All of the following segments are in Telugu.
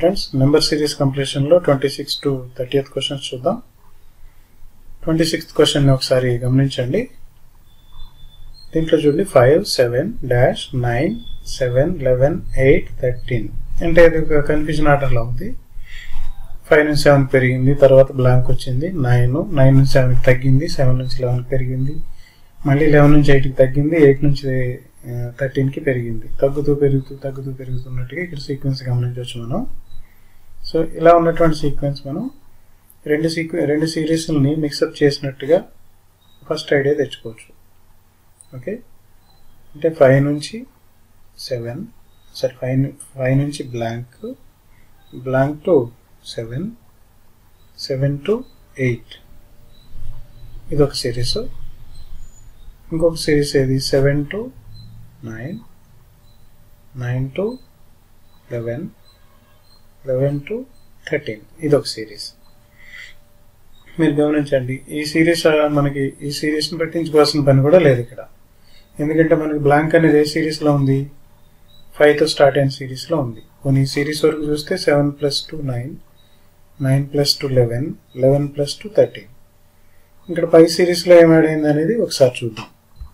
ఫ్రెండ్స్ నెంబర్ సిరీస్ కంప్లీషన్లో twenty six to thirty questions చూద్దాం ట్వంటీ సిక్స్త్ క్వశ్చన్ ఒకసారి గమనించండి దీంట్లో చూడండి five seven dash nine seven eleven eight thirteen అంటే ఇది ఒక కన్ఫ్యూజన్ ఆర్డర్లో ఉంది ఫైవ్ నుంచి సెవెన్ పెరిగింది తర్వాత బ్లాంక్ వచ్చింది నైన్ నైన్ నుంచి సెవెన్కి తగ్గింది సెవెన్ నుంచి లెవెన్కి పెరిగింది మళ్ళీ లెవెన్ నుంచి ఎయిట్కి తగ్గింది ఎయిట్ నుంచి థర్టీన్కి పెరిగింది తగ్గుతూ పెరుగుతూ తగ్గుతూ పెరుగుతున్నట్టుగా ఇక్కడ సీక్వెన్స్ గమనించవచ్చు మనం సో ఇలా ఉన్నటువంటి సీక్వెన్స్ మనం రెండు సీక్వె రెండు సిరీస్ని మిక్సప్ చేసినట్టుగా ఫస్ట్ ఐడియా తెచ్చుకోవచ్చు ఓకే అంటే ఫైవ్ నుంచి సెవెన్ సరే ఫైవ్ ఫైవ్ నుంచి blank blank to seven seven to eight ఇది ఒక సిరీస్ ఇంకొక సిరీస్ ఏది seven to nine nine to eleven eleven to thirteen ఇది ఒక సిరీస్ మీరు గమనించండి ఈ సిరీస్ మనకి ఈ సిరీస్ని పట్టించుకోవాల్సిన పని కూడా లేదు ఇక్కడ ఎందుకంటే మనకి బ్లాంక్ అనేది ఏ సిరీస్లో ఉంది ఫైవ్తో స్టార్ట్ అయిన సిరీస్లో ఉంది కొన్ని సిరీస్ వరకు చూస్తే seven plus two nine nine plus two eleven eleven plus two thirteen ఇక్కడ పై సిరీస్లో ఏం యాడ్ అయింది అనేది ఒకసారి చూద్దాం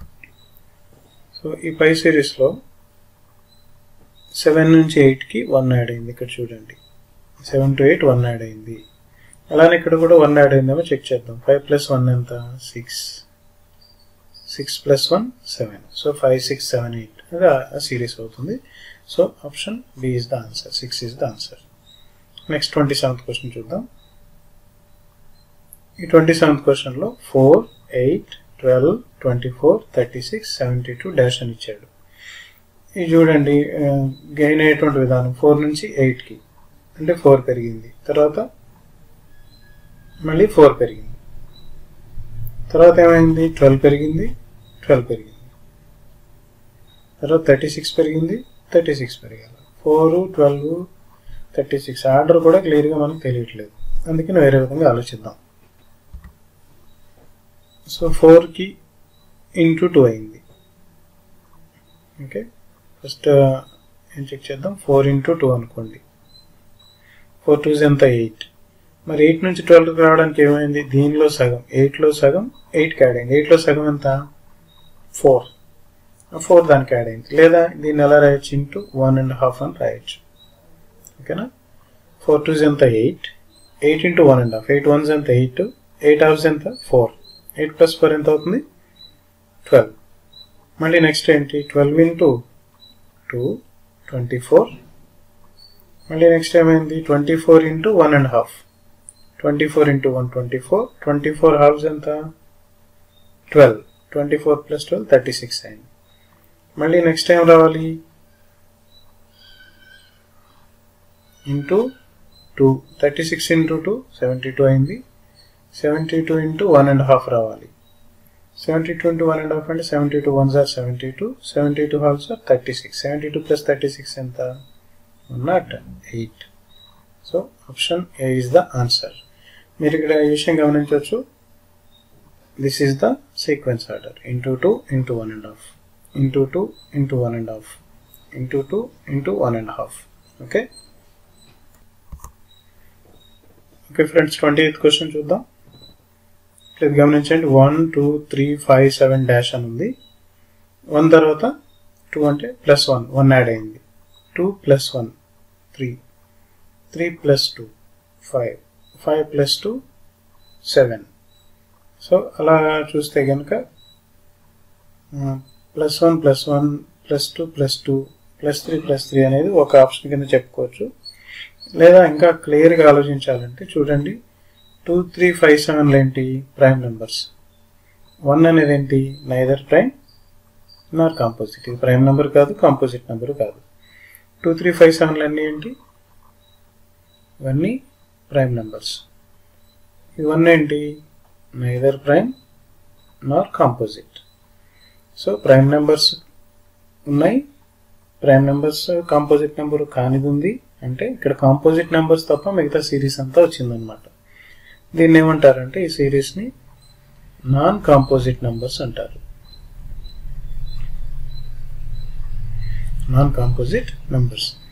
సో ఈ పై సిరీస్లో సెవెన్ నుంచి ఎయిట్కి వన్ యాడ్ అయింది ఇక్కడ చూడండి seven to eight one add అయింది అలానే ఇక్కడ కూడా వన్ యాడ్ అయిందేమో చెక్ చేద్దాం ఫైవ్ ప్లస్ వన్ ఎంత six six plus one seven so five six seven eight అది ఆ సిరీస్ అవుతుంది so option B is the answer six is the answer next twenty seventh question చూద్దాం ఈ ట్వంటీ సెవెంత్ క్వశ్చన్లో four eight twelve twenty four thirty six seventy two dash అని ఇచ్చాడు ఇది చూడండి గెయిన్ అయ్యేటువంటి విధానం ఫోర్ నుంచి ఎయిట్కి అంటే ఫోర్ పెరిగింది తర్వాత మళ్ళీ ఫోర్ పెరిగింది తర్వాత ఏమైంది ట్వెల్వ్ పెరిగింది ట్వెల్వ్ పెరిగింది తర్వాత థర్టీ సిక్స్ పెరిగింది థర్టీ సిక్స్ పెరిగాలి four twelve thirty six order కూడా క్లియర్గా మనకు తెలియట్లేదు అందుకని వేరే విధంగా ఆలోచిద్దాం సో ఫోర్కి ఇంటూ టూ అయింది ఓకే ఫస్ట్ ఏం చెక్ చేద్దాం ఫోర్ ఇంటూ టూ అనుకోండి ఫోర్ టూస్ ఎంత ఎయిట్ మరి ఎయిట్ నుంచి ట్వెల్వ్కి రావడానికి ఏమైంది దీనిలో సగం ఎయిట్లో సగం ఎయిట్కి యాడ్ అయింది ఎయిట్లో సగం ఎంత ఫోర్ ఫోర్ దానికి యాడ్ అయింది లేదా దీన్ని ఎలా రాయొచ్చు ఇంటూ వన్ అండ్ హాఫ్ అని రాయొచ్చు ఓకేనా ఫోర్ టూస్ ఎంత eight eight into one and half eight ones ఎంత ఎయిట్ ఎయిట్ హాఫ్స్ ఎంత ఫోర్ ఎయిట్ ప్లస్ ఫోర్ ఎంత అవుతుంది ట్వెల్వ్ మళ్ళీ నెక్స్ట్ ఏంటి twelve into two twenty four మళ్ళీ నెక్స్ట్ ఏమైంది twenty four into one and half twenty four into one twenty four twenty four halfs ఎంత twelve twenty four plus twelve thirty six అయింది మళ్ళీ నెక్స్ట్ టైం రావాలి into two thirty six into two seventy two అయింది seventy two into one and half రావాలి seventy two into one and half అంటే seventy two ones or seventy two seventy two halfs or thirty six seventy two plus thirty six ఎంత not eight so option A is the answer మీరు ఇక్కడ ఈ విషయం గమనించవచ్చు this is the sequence order into two into one and half into two into one and half into two into one and half okay okay friends twenty eighth question చూద్దాం ఇది గమనించండి one two three five seven dash అని ఉంది వన్ తర్వాత టూ అంటే ప్లస్ వన్ వన్ యాడ్ అయింది two plus one three three plus two five five plus two seven so అలా చూస్తే కనుక plus one plus one plus two plus two plus three plus three అనేది ఒక ఆప్షన్ కింద చెప్పుకోవచ్చు లేదా ఇంకా క్లియర్గా ఆలోచించాలంటే చూడండి టూ త్రీ ఫైవ్ సెవెన్లు ఏంటి ప్రైమ్ నెంబర్స్ వన్ అనేది ఏంటి నైదర్ ప్రైమ్ నార్ కాంపోజిట్ ఇది ప్రైమ్ నెంబర్ కాదు కాంపోజిట్ నెంబర్ కాదు టూ త్రీ ఫైవ్ సెవెన్లు అన్నీ ఏంటి ఇవన్నీ ప్రైమ్ నెంబర్స్ ఇవన్నీ ఏంటి neither prime nor composite so prime numbers ఉన్నాయి ప్రైమ్ నెంబర్స్ కాంపోజిట్ నెంబర్ కానిది ఉంది అంటే ఇక్కడ కాంపోజిట్ నెంబర్స్ తప్ప మిగతా సిరీస్ అంతా వచ్చిందనమాట దీన్ని ఏమంటారంటే ఈ సిరీస్ని నాన్ కాంపోజిట్ నెంబర్స్ అంటారు non composite numbers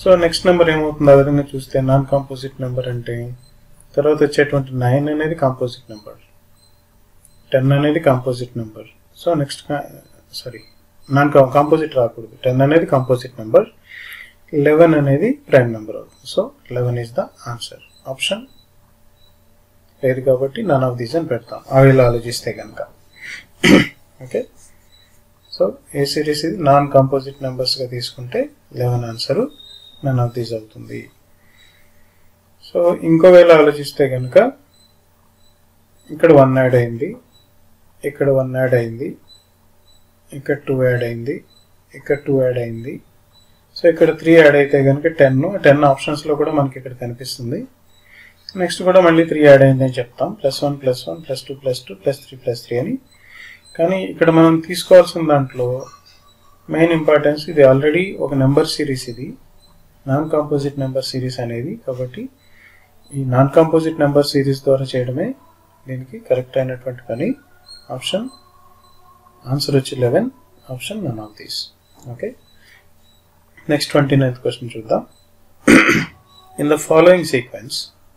so next number ఏమవుతుంది ఆ విధంగా చూస్తే నాన్ కాంపోజిట్ నెంబర్ అంటే తర్వాత వచ్చేటువంటి నైన్ అనేది కాంపోజిట్ నెంబర్ టెన్ అనేది composite number so next sorry non composite రాకూడదు టెన్ అనేది కాంపోజిట్ నెంబర్ లెవెన్ అనేది ప్రైమ్ నెంబర్ అవుతుంది so eleven is the answer option లేదు కాబట్టి నన్ ఆఫ్ దీస్ అని పెడతాం అవిలో ఆలోచిస్తే కనుక ఓకే సో ఏ సిరీస్ ఇది నాన్ కాంపోజిట్ నెంబర్స్గా తీసుకుంటే eleven answer none of these అవుతుంది సో ఇంకో వేళ ఆలోచిస్తే కనుక ఇక్కడ వన్ యాడ్ అయింది ఇక్కడ వన్ యాడ్ అయింది ఇక్కడ టూ యాడ్ అయింది ఇక్కడ టూ యాడ్ అయింది సో ఇక్కడ త్రీ యాడ్ అయితే కనుక టెన్ టెన్ ఆప్షన్స్లో కూడా మనకి ఇక్కడ కనిపిస్తుంది నెక్స్ట్ కూడా మళ్ళీ త్రీ యాడ్ అయింది అని చెప్తాం plus one plus one plus two plus two plus three plus three అని కానీ ఇక్కడ మనం తీసుకోవాల్సిన దాంట్లో మెయిన్ ఇంపార్టెన్స్ ఇది ఆల్రెడీ ఒక నెంబర్ సిరీస్ ఇది నాన్ కాంపోజిట్ నెంబర్ సిరీస్ అనేది కాబట్టి ఈ నాన్ కాంపోజిట్ నెంబర్ సిరీస్ ద్వారా చేయడమే దీనికి కరెక్ట్ అయినటువంటి పని ఆప్షన్ ఆన్సర్ వచ్చి eleven option none of these okay next twenty ninth question చూద్దాం in the following sequence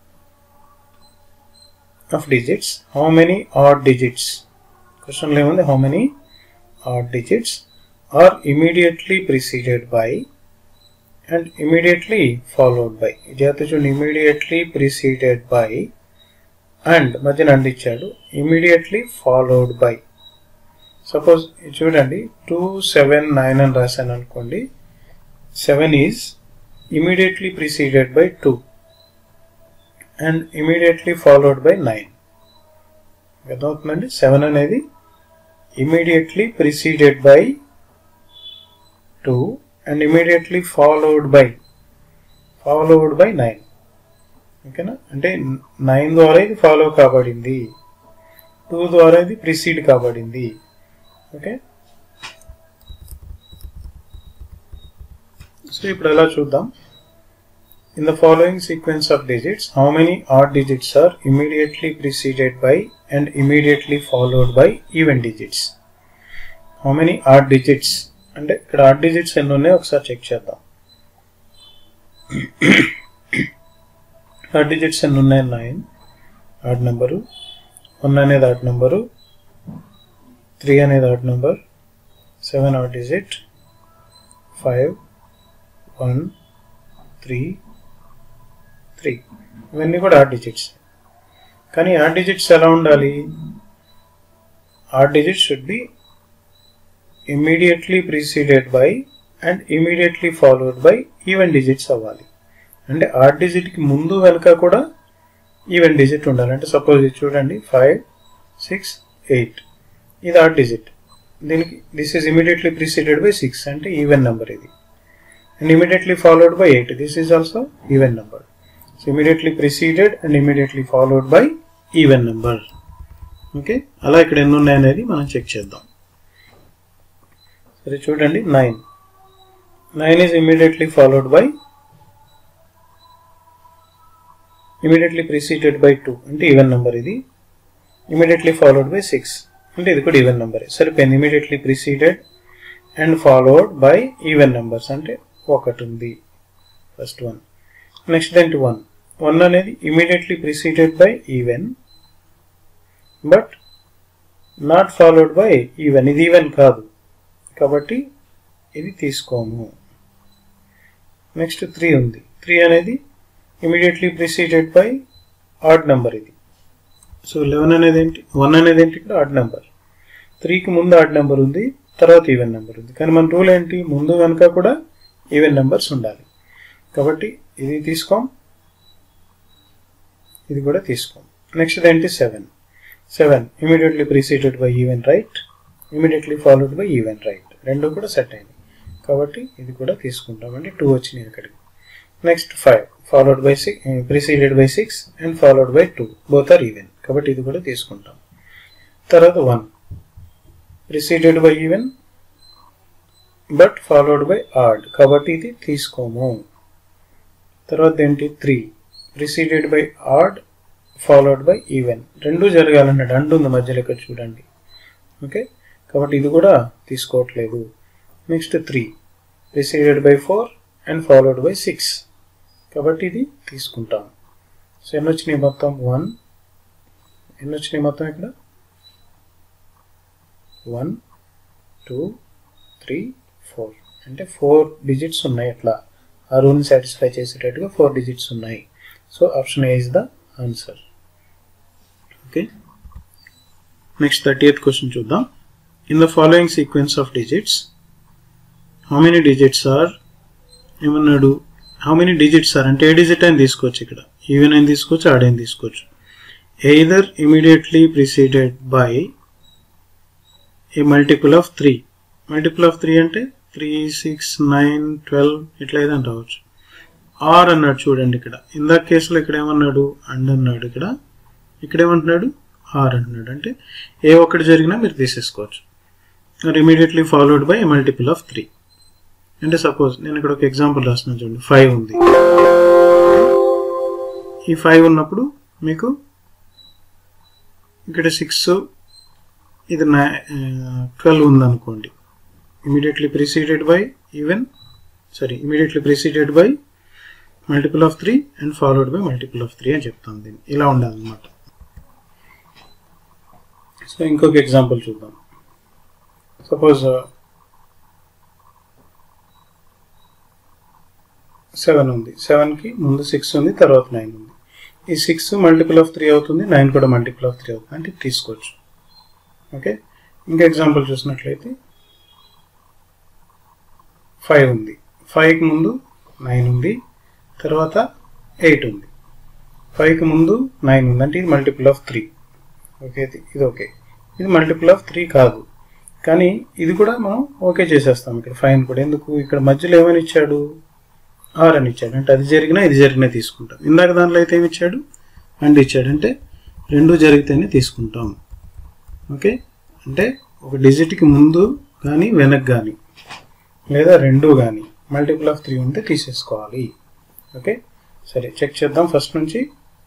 of digits how many odd digits క్వశ్చన్లో ఏముంది how many odd digits are immediately preceded by and immediately followed by జాగ్రత్త చూడండి ఇమీడియట్లీ ప్రిసీడెడ్ బై అండ్ మధ్యన అండ్ ఇచ్చాడు ఇమీడియట్లీ ఫాలోడ్ బై సపోజ్ చూడండి టూ సెవెన్ నైన్ అని రాశాను అనుకోండి seven is immediately preceded by two and immediately followed by nine అర్థమవుతుందండి సెవెన్ అనేది immediately preceded by two and immediately followed by followed by nine ఓకేనా అంటే నైన్ ద్వారా ఇది ఫాలో కాబడింది టూ ద్వారా ఇది ప్రిసీడ్ కాబడింది ఓకే సో ఇప్పుడు ఎలా చూద్దాం in the following sequence of digits how many odd digits are immediately preceded by and immediately followed by even digits how many odd digits అంటే ఇక్కడ ఆడ్ డిజిట్స్ ఎన్ని ఉన్నాయో ఒకసారి చెక్ చేద్దాం ఆడ్ డిజిట్స్ ఎన్ని ఉన్నాయి నైన్ ఆడ్ నెంబరు వన్ అనేది ఆడ్ నెంబరు త్రీ అనేది odd number seven odd digit five one three three ఇవన్నీ కూడా ఆడ్ డిజిట్స్ కానీ ఆడ్ డిజిట్స్ ఎలా ఉండాలి odd digits should be immediately preceded by and immediately followed by even digits అవ్వాలి అంటే ఆడ్ డిజిట్కి ముందు వెనుక కూడా ఈవెన్ డిజిట్ ఉండాలి అంటే సపోజ్ ఇది చూడండి ఫైవ్ సిక్స్ ఎయిట్ ఇది ఆడ్ డిజిట్ దీనికి this is immediately preceded by six అంటే ఈవెన్ నెంబర్ ఇది and immediately followed by eight this is also even number so immediately preceded and immediately followed by even number okay అలా ఇక్కడ ఎన్ని ఉన్నాయనేది మనం చెక్ చేద్దాం సరే చూడండి nine nine is immediately followed by immediately preceded by two అంటే ఈవెన్ నెంబర్ ఇది ఇమీడియట్లీ ఫాలోడ్ బై సిక్స్ అంటే ఇది కూడా ఈవెన్ నెంబర్ సరిపోయింది immediately preceded and followed by even numbers అంటే ఒకటి ఉంది ఫస్ట్ వన్ నెక్స్ట్ ఏంటి వన్ వన్ అనేది immediately preceded by even but not followed by even ఇది ఈవెన్ కాదు కాబట్టి ఇది తీసుకోము నెక్స్ట్ త్రీ ఉంది త్రీ అనేది immediately preceded by odd number ఇది సో లెవెన్ అనేది ఏంటి వన్ అనేది ఏంటి ఇక్కడ ఆడ్ నెంబర్ త్రీకి ముందు ఆడ్ నెంబర్ ఉంది తర్వాత ఈవెన్ నెంబర్ ఉంది కానీ మన రూల్ ఏంటి ముందు వెనుక కూడా ఈవెన్ నెంబర్స్ ఉండాలి కాబట్టి ఇది తీసుకోం ఇది కూడా తీసుకోం నెక్స్ట్ ఏంటి seven seven immediately preceded by even right immediately followed by even right రెండు కూడా సెట్ అయింది కాబట్టి ఇది కూడా తీసుకుంటామండి టూ వచ్చినాయి అక్కడికి next five followed by six preceded by six and followed by two both are even కాబట్టి ఇది కూడా తీసుకుంటాం తర్వాత one preceded by even but followed by odd కాబట్టి ఇది తీసుకోము తర్వాత ఏంటి three preceded by odd followed by even రెండు జరగాలన్నాడు అండ్ ఉంది మధ్యలో ఇక్కడ చూడండి ఓకే కాబట్టి ఇది కూడా తీసుకోవట్లేదు next three preceded by four and followed by six కాబట్టి ఇది తీసుకుంటాం సో ఎన్ని వచ్చినాయి మొత్తం వన్ ఎన్ని వచ్చినాయి మొత్తం ఇక్కడ వన్ టూ త్రీ ఫోర్ అంటే ఫోర్ డిజిట్స్ ఉన్నాయి అట్లా ఆ రూల్ని సాటిస్ఫై చేసేటట్టుగా ఫోర్ డిజిట్స్ ఉన్నాయి so option A is the answer okay next thirty eighth question చూద్దాం in the following sequence of digits how many digits are ఏమన్నాడు హౌ మెనీ డిజిట్స్ ఆర్ అంటే ఏ డిజిట్ అని తీసుకోవచ్చు ఇక్కడ ఈవెన్ అని తీసుకోవచ్చు ఆడ్ అని తీసుకోవచ్చు either immediately preceded by a multiple of three multiple of three అంటే త్రీ సిక్స్ నైన్ ట్వెల్వ్ ఇట్లా ఏదైనా రావచ్చు ఆర్ అన్నాడు చూడండి ఇక్కడ ఇందాక కేసులో ఇక్కడ ఏమన్నాడు అండ్ అన్నాడు ఇక్కడ ఇక్కడ ఏమంటున్నాడు ఆర్ అంటున్నాడు అంటే ఏ ఒక్కటి జరిగినా మీరు తీసేసుకోవచ్చు or immediately followed by multiple of three అంటే సపోజ్ నేను ఇక్కడ ఒక ఎగ్జాంపుల్ రాస్తున్నాను చూడండి ఫైవ్ ఉంది ఈ ఫైవ్ ఉన్నప్పుడు మీకు ఇక్కడ సిక్స్ ఇది ట్వెల్వ్ ఉందనుకోండి immediately preceded by even sorry immediately preceded by multiple of three and followed by multiple of three అని చెప్తాం దీన్ని ఇలా ఉండాలన్నమాట సో ఇంకొక ఎగ్జాంపుల్ చూద్దాం సపోజ్ సెవెన్ ఉంది సెవెన్కి ముందు సిక్స్ ఉంది తర్వాత నైన్ ఉంది ఈ సిక్స్ మల్టిపుల్ ఆఫ్ త్రీ అవుతుంది నైన్ కూడా మల్టిపుల్ ఆఫ్ త్రీ అవుతుంది అంటే తీసుకోవచ్చు ఓకే ఇంకా ఎగ్జాంపుల్ చూసినట్లయితే ఫైవ్ ఉంది ఫైవ్కి ముందు నైన్ ఉంది తర్వాత ఎయిట్ ఉంది ఫైవ్కి ముందు నైన్ ఉంది అంటే ఇది మల్టిపుల్ ఆఫ్ త్రీ ఓకే ఇది ఓకే ఇది మల్టిపుల్ ఆఫ్ త్రీ కాదు కానీ ఇది కూడా మనం ఓకే చేసేస్తాం ఇక్కడ ఫైన్ కూడా ఎందుకు ఇక్కడ మధ్యలో ఏమని ఇచ్చాడు ఆర్ అని ఇచ్చాడు అంటే అది జరిగినా ఇది జరిగినా తీసుకుంటాం ఇందాక దాంట్లో అయితే ఏమి ఇచ్చాడు అండ్ ఇచ్చాడు అంటే రెండు జరిగితేనే తీసుకుంటాం ఓకే అంటే ఒక డిజిట్కి ముందు కానీ వెనక్ కానీ లేదా రెండు కానీ మల్టిపుల్ ఆఫ్ త్రీ ఉంటే తీసేసుకోవాలి ఓకే సరే చెక్ చేద్దాం ఫస్ట్ నుంచి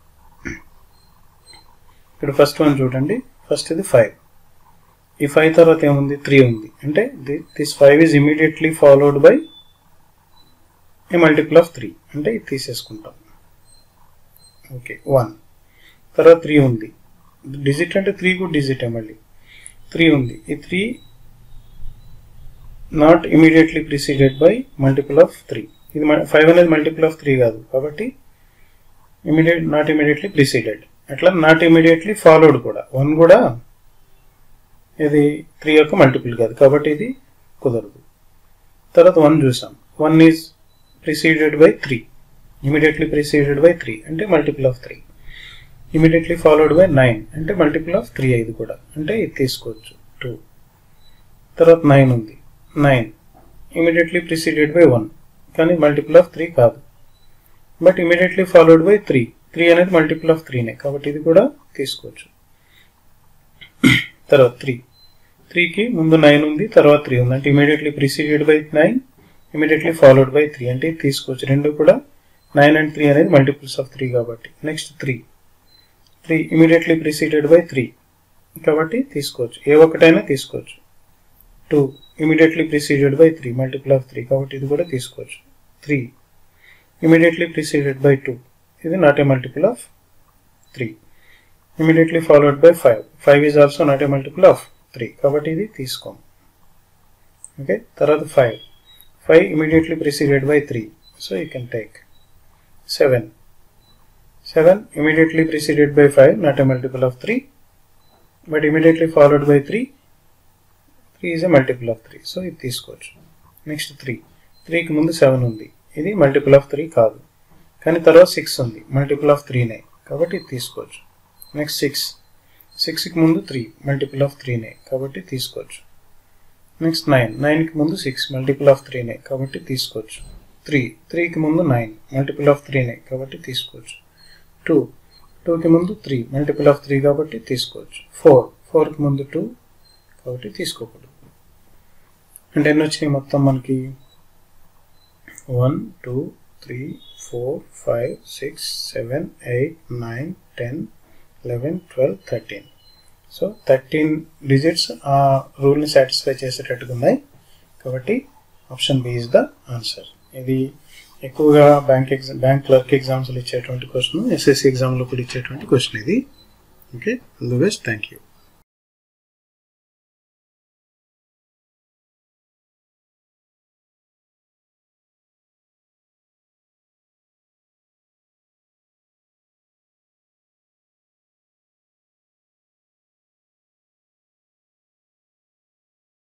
ఇక్కడ ఫస్ట్ వన్ చూడండి ఫస్ట్ ఇది ఫైవ్ ఈ ఫైవ్ తర్వాత ఏముంది త్రీ ఉంది అంటే this five is immediately followed by a multiple of three అంటే ఇది తీసేసుకుంటాం ఓకే వన్ తర్వాత త్రీ ఉంది డిజిట్ అంటే త్రీ కూడా డిజిటే మళ్ళీ త్రీ ఉంది ఈ three not immediately preceded by multiple of three ఇది ఫైవ్ అనేది మల్టిపుల్ ఆఫ్ త్రీ కాదు కాబట్టి ఇమీడియట్ నాట్ ఇమీడియట్లీ ప్రిసీడెడ్ అట్లా నాట్ ఇమీడియట్లీ ఫాలోడ్ కూడా వన్ కూడా ఇది త్రీ యొక్క మల్టిపుల్ కాదు కాబట్టి ఇది కుదరదు తర్వాత వన్ చూసాం one is preceded by three immediately preceded by three అంటే multiple of three immediately followed by nine అంటే మల్టిపుల్ ఆఫ్ త్రీ ఇది కూడా అంటే ఇది తీసుకోవచ్చు టూ తర్వాత నైన్ ఉంది nine immediately preceded by one కానీ మల్టిపుల్ ఆఫ్ త్రీ కాదు but immediately followed by three three అనేది మల్టిపుల్ ఆఫ్ త్రీనే కాబట్టి ఇది కూడా తీసుకోవచ్చు తర్వాత త్రీ త్రీకి ముందు నైన్ ఉంది తర్వాత త్రీ ఉంది అంటే immediately preceded by nine immediately followed by three అంటే ఇది తీసుకోవచ్చు రెండు కూడా నైన్ అండ్ త్రీ అనేది మల్టిపుల్స్ ఆఫ్ త్రీ కాబట్టి next three three immediately preceded by three కాబట్టి తీసుకోవచ్చు ఏ ఒక్కటైనా తీసుకోవచ్చు two immediately preceded by three multiple of three కాబట్టి ఇది కూడా తీసుకోవచ్చు three immediately preceded by two ఇది not a multiple of three immediately followed by five five is also not a multiple of three కాబట్టి ఇది తీసుకోం ఓకే తర్వాత five five immediately preceded by three so you can take seven seven immediately preceded by five not a multiple of three but immediately followed by three three is a multiple of three so ఇది తీసుకోవచ్చు నెక్స్ట్ త్రీ త్రీకి ముందు సెవెన్ ఉంది ఇది మల్టిపుల్ ఆఫ్ త్రీ కాదు కానీ తర్వాత సిక్స్ ఉంది మల్టిపుల్ ఆఫ్ త్రీనే కాబట్టి ఇది తీసుకోవచ్చు నెక్స్ట్ సిక్స్ సిక్స్కి ముందు త్రీ మల్టిపుల్ ఆఫ్ త్రీనే కాబట్టి తీసుకోవచ్చు నెక్స్ట్ నైన్ నైన్కి ముందు సిక్స్ మల్టిపుల్ ఆఫ్ త్రీనే కాబట్టి తీసుకోవచ్చు త్రీ త్రీకి ముందు నైన్ మల్టిపుల్ ఆఫ్ త్రీనే కాబట్టి తీసుకోవచ్చు టూ టూకి ముందు త్రీ మల్టిపుల్ ఆఫ్ త్రీ కాబట్టి తీసుకోవచ్చు ఫోర్ ఫోర్కి ముందు టూ కాబట్టి తీసుకోకూడదు అంటే ఎన్ని వచ్చినాయి మొత్తం మనకి one two three four five six seven eight nine ten eleven twelve thirteen so thirteen digits ఆ రూల్ని సాటిస్ఫై చేసేటట్టుగా ఉన్నాయి కాబట్టి option B is the answer ఇది ఎక్కువగా బ్యాంక్ ఎగ్జామ్ బ్యాంక్ క్లర్క్ ఎగ్జామ్స్లో ఇచ్చేటువంటి క్వశ్చన్ ఎస్ఎస్సి ఎగ్జామ్లో కూడా ఇచ్చేటువంటి క్వశ్చన్ ఇది okay all the best thank you